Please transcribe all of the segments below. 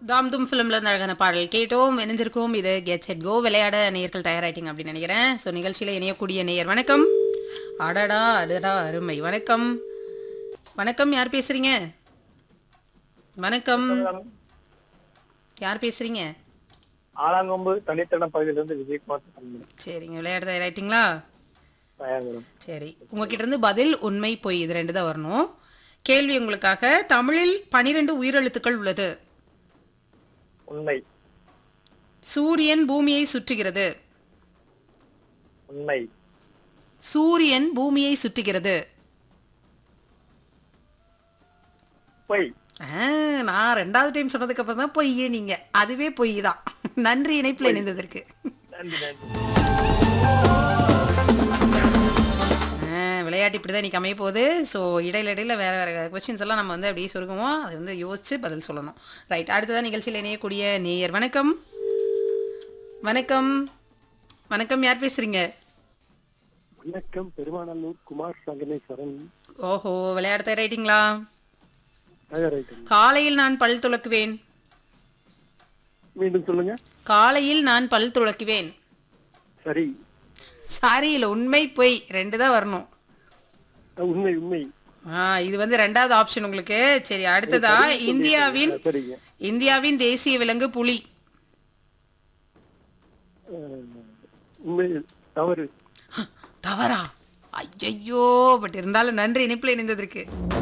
தாம் தும் ஃபிலிம்ல இருந்து அழகான பாடல் கேட்டோம் இணைஞ்சிருக்கோம் இது கெட் செட் கோ விளையாட நேயர்கள் தயாராயிட்டீங்க அப்படின்னு நினைக்கிறேன் ஸோ நிகழ்ச்சியில் இணையக்கூடிய நேயர் வணக்கம் அடடா அடடா அருமை வணக்கம் வணக்கம் யார் பேசுறீங்க வணக்கம் யார் பேசுறீங்க ஆலாங்கொம்பு தனித்தடம் பகுதியிலிருந்து விஜயகுமார் பேசுறேன். சரிங்க விளையாட தயாராயிட்டீங்களா தயார் மேடம் சரி உங்ககிட்ட இருந்து பதில் உண்மை பொய் இது ரெண்டு தான் வரணும் கேள்வி உங்களுக்காக தமிழில் பனிரெண்டு உயிரெழுத்துக்கள் உள்ளது உண்மை சூரியன் பூமியை சுற்றுகிறது உண்மை சூரியன் பூமியை சுற்றுகிறது பொய் ஆ, நான் ரெண்டாவது டைம் சொன்னதுக்கு அப்புறம் தான் பொய்யே நீங்க அதுவே பொய் தான் நன்றி இணைப்பில் இணைந்ததற்கு நன்றி நன்றி ஆ, விளையாட்டு இப்படி தான் இன்னைக்கு அமைய போகுது ஸோ இடையில இடையில வேற வேற கொஸ்டின்ஸ் எல்லாம் நம்ம வந்து அப்படியே சுருக்குவோம் அதை வந்து யோசிச்சு பதில் சொல்லணும் ரைட் அடுத்ததான் நிகழ்ச்சியில் இணையக்கூடிய நேயர் வணக்கம் வணக்கம் வணக்கம் யார் பேசுறீங்க வணக்கம் பெருமாநல்லூர் குமார் சங்கமேஸ்வரன் ஓஹோ விளையாட தயாராயிட்டீங்களா தயாராயிட்டேன் காலையில் நான் பல் துலக்குவேன் மீண்டும் சொல்லுங்க காலையில் நான் பல் துலக்குவேன் சரி சாரி இல்லை உண்மை பொய் ரெண்டு தான் வரணும் அஹ் உண்மை உண்மை ஆ இது வந்து ரெண்டாவது ஆப்ஷன் உங்களுக்கு சரி அடுத்ததா இந்தியாவின் அஹ் சரிங்க இந்தியாவின் தேசிய விலங்கு புலி அஹ் உண்மை தவறு தவறா ஐயையோ பட் இருந்தாலும் நன்றி இணைப்பில் இணைந்ததற்கு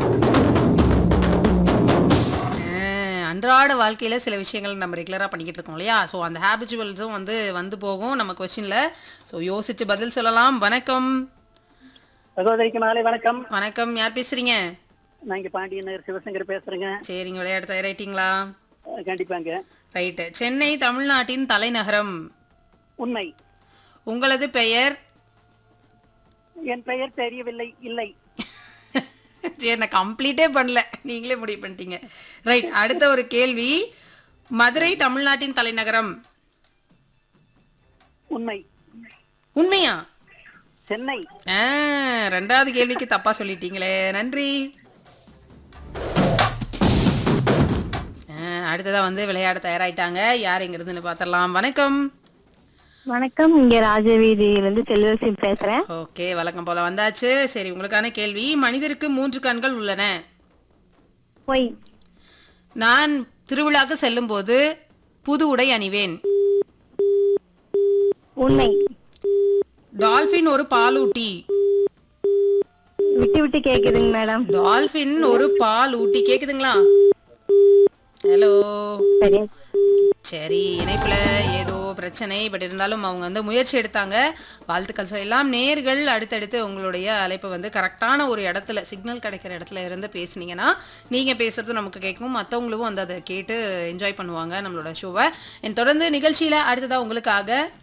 ஆ, அன்றாட வாழ்க்கையில சில விஷயங்கள் நம்ம ரெகுலராக பண்ணிக்கிட்டு இருக்கோம் இல்லையா ஸோ அந்த ஹேபிச்சுவல்ஸும் வந்து வந்து போகும் நம்ம கொஸ்டின்ல ஸோ யோசிச்சு பதில் சொல்லலாம் வணக்கம் சகோதரிக்கு மாலை வணக்கம் வணக்கம் யார் பேசுறீங்க நான் இங்க பாண்டியன் நகர் சிவசங்கர் பேசுறேங்க சரிங்க விளையாட்டு தயாராயிட்டீங்களா அஹ் கண்டிப்பாங்க ரைட்டு சென்னை தமிழ்நாட்டின் தலைநகரம் உண்மை உங்களது பெயர் என் பெயர் தெரியவில்லை இல்லை சரி நான் கம்ப்ளீட்டே பண்ணல நீங்களே முடிவு பண்ணிட்டீங்க ரைட் அடுத்த ஒரு கேள்வி மதுரை தமிழ்நாட்டின் தலைநகரம் உண்மை உண்மையா சென்னை ஆ, ரெண்டாவது கேள்விக்கு தப்பா சொல்லிட்டீங்களே நன்றி ஆ, அடுத்ததா வந்து விளையாட தயாராயிட்டாங்க யார் எங்க இருந்துன்னு பார்த்தரலாம் வணக்கம் வணக்கம் இங்க ராஜவீதியிலிருந்து செல்வரசி பேசுறேன் ஓகே வழக்கம் போல வந்தாச்சு சரி உங்களுக்கான கேள்வி மனிதருக்கு மூன்று கண்கள் உள்ளன பொய் நான் திருவிழாக்கு செல்லும் போது புது உடை அணிவேன் உண்மை டால்பின் ஒரு பாலூட்டி விட்டு விட்டு கேக்குதுங்க மேடம் டால்பின் ஒரு பால் ஊட்டி கேக்குதுங்களா ஹலோ சரி சரி இணைப்புல ஏதோ பிரச்சனை பட் இருந்தாலும் அவங்க வந்து முயற்சி எடுத்தாங்க வாழ்த்துக்கள் சொல்லலாம் நேர்கள் அடுத்தடுத்து உங்களுடைய அழைப்பை வந்து கரெக்டான ஒரு இடத்துல சிக்னல் கிடைக்கிற இடத்துல இருந்து பேசுனீங்கன்னா நீங்க பேசுறது நமக்கு கேட்கும் மற்றவங்களும் வந்து அதை கேட்டு என்ஜாய் பண்ணுவாங்க நம்மளோட ஷோவை தொடர்ந்து நிகழ்ச்சியில அடுத்ததா உங்களுக்காக